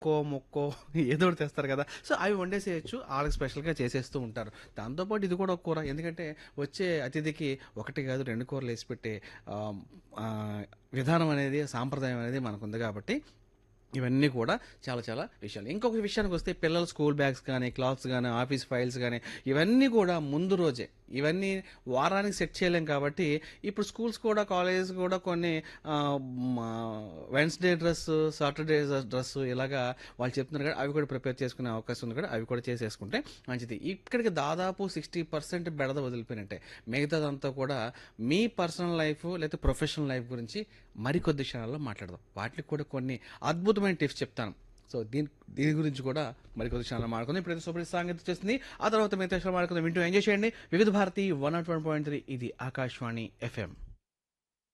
కుక్కో మొక్కో ఏదో ఒకటి తెస్తారు కదా సో అవి వండేసేయచ్చు వాళ్ళకి స్పెషల్గా చేసేస్తూ ఉంటారు దాంతోపాటు ఇది కూడా ఒక కూర ఎందుకంటే వచ్చే అతిథికి ఒకటి కాదు రెండు కూరలు వేసి పెట్టే ఆ, ఆ, విధానం అనేది సాంప్రదాయం అనేది మనకుంది కాబట్టి ఇవన్నీ కూడా చాలా చాలా విషయాలు ఇంకొక విషయానికి వస్తే పిల్లల స్కూల్ బ్యాగ్స్ కానీ క్లాత్స్ కానీ ఆఫీస్ ఫైల్స్ కానీ ఇవన్నీ కూడా ముందు రోజే ఇవన్నీ వారానికి సెట్ చేయలేం కాబట్టి ఇప్పుడు స్కూల్స్ కూడా కాలేజెస్ కూడా కొన్ని వెన్స్డే డ్రెస్ సాటర్డే డ్రెస్ ఇలాగా వాళ్ళు చెప్తున్నారు కదా అవి కూడా ప్రిపేర్ చేసుకునే అవకాశం ఉంది కూడా అవి కూడా చేసేసుకుంటే మంచిది ఇక్కడికి దాదాపు సిక్స్టీ పర్సెంట్ బెడద వదిలిపోయినట్టే మిగతాదంతా కూడా మీ పర్సనల్ లైఫ్ లేకపోతే ప్రొఫెషనల్ లైఫ్ గురించి మరికొద్ది క్షణాల్లో మాట్లాడదాం వాటికి కూడా కొన్ని అద్భుతమైన టిప్స్ చెప్తాను సో దీని దీని గురించి కూడా మరికొద్ది క్షణాలు మాట్లాడుకుందాం ఇప్పుడైతే సూపర్ సాంగతి చేస్తుంది ఆ తర్వాత మిగతా విషయాలు మాట్లాడుకుందాం వింటూ ఎంజాయ్ చేయండి Vividh Bharati one nought one point three ఇది ఆకాశవాణి ఎఫ్ఎం